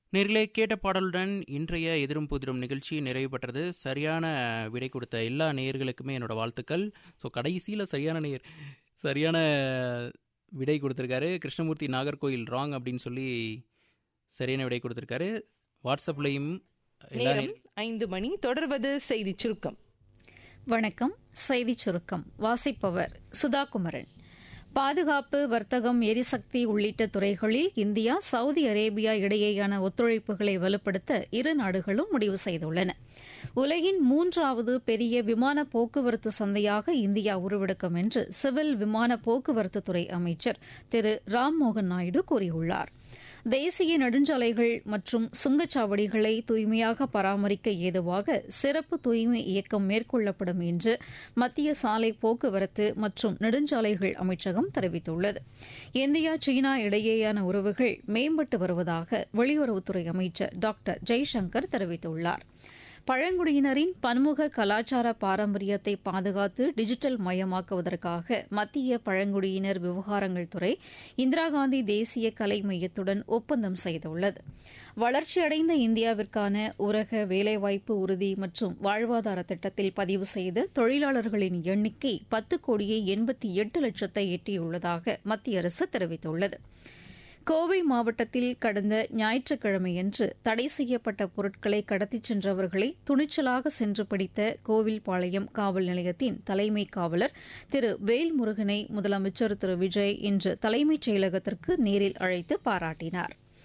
நேரிலே கேட்ட பாடலுடன் இன்றைய எதிரும் புதிரும் நிகழ்ச்சி நிறைவு பெற்றது சரியான விடை கொடுத்த எல்லா நேயர்களுக்குமே என்னோட வாழ்த்துக்கள் ஸோ கடைசியில் சரியான நேர் சரியான விடை கொடுத்துருக்காரு கிருஷ்ணமூர்த்தி நாகர்கோயில் ராங் அப்படின்னு சொல்லி சரியான விடை கொடுத்துருக்காரு வாட்ஸ்அப்லேயும் எல்லா நேரம் ஐந்து மணி தொடர்வது செய்தி சுருக்கம் வணக்கம் செய்திச் சுருக்கம் வாசிப்பவர் சுதா குமரன் பாதுகாப்பு வர்த்தகம் எரிசக்தி உள்ளிட்ட துறைகளில் இந்தியா சவுதி அரேபியா இடையேயான ஒத்துழைப்புகளை வலுப்படுத்த இரு நாடுகளும் முடிவு செய்துள்ளன உலகின் மூன்றாவது பெரிய விமான போக்குவரத்து சந்தையாக இந்தியா உருவெடுக்கும் என்று சிவில் விமான போக்குவரத்துத்துறை அமைச்சர் திரு ராம்மோகன் நாயுடு கூறியுள்ளார் தேசிய நெடுஞ்சாலைகள் மற்றும் சுங்கச்சாவடிகளை தூய்மையாக பராமரிக்க ஏதுவாக சிறப்பு தூய்மை இயக்கம் மேற்கொள்ளப்படும் என்று மத்திய சாலை போக்குவரத்து மற்றும் நெடுஞ்சாலைகள் அமைச்சகம் தெரிவித்துள்ளது இந்தியா சீனா இடையேயான உறவுகள் மேம்பட்டு வருவதாக வெளியுறவுத்துறை அமைச்சர் டாக்டர் ஜெய்சங்கர் தெரிவித்துள்ளார் பழங்குடியினரின் பன்முக கலாச்சார பாரம்பரியத்தை பாதுகாத்து டிஜிட்டல் மயமாக்குவதற்காக மத்திய பழங்குடியினர் விவகாரங்கள் துறை இந்திரா காந்தி தேசிய கலை மையத்துடன் ஒப்பந்தம் செய்துள்ளது வளர்ச்சியடைந்த இந்தியாவிற்கான ஊரக வேலைவாய்ப்பு உறுதி மற்றும் வாழ்வாதார திட்டத்தில் பதிவு செய்த தொழிலாளர்களின் எண்ணிக்கை பத்து கோடியே எண்பத்தி எட்டு லட்சத்தை எட்டியுள்ளதாக மத்திய அரசு தெரிவித்துள்ளது கோவை மாவட்டத்தில் கடந்த ஞாயிற்றுக்கிழமையன்று தடை செய்யப்பட்ட பொருட்களை கடத்திச் சென்றவர்களை துணிச்சலாக சென்று பிடித்த கோவில்பாளையம் காவல் நிலையத்தின் தலைமை காவலர் திரு வேல்முருகனை முதலமைச்சர் திரு விஜய் இன்று தலைமைச் செயலகத்திற்கு நேரில் அழைத்து பாராட்டினார்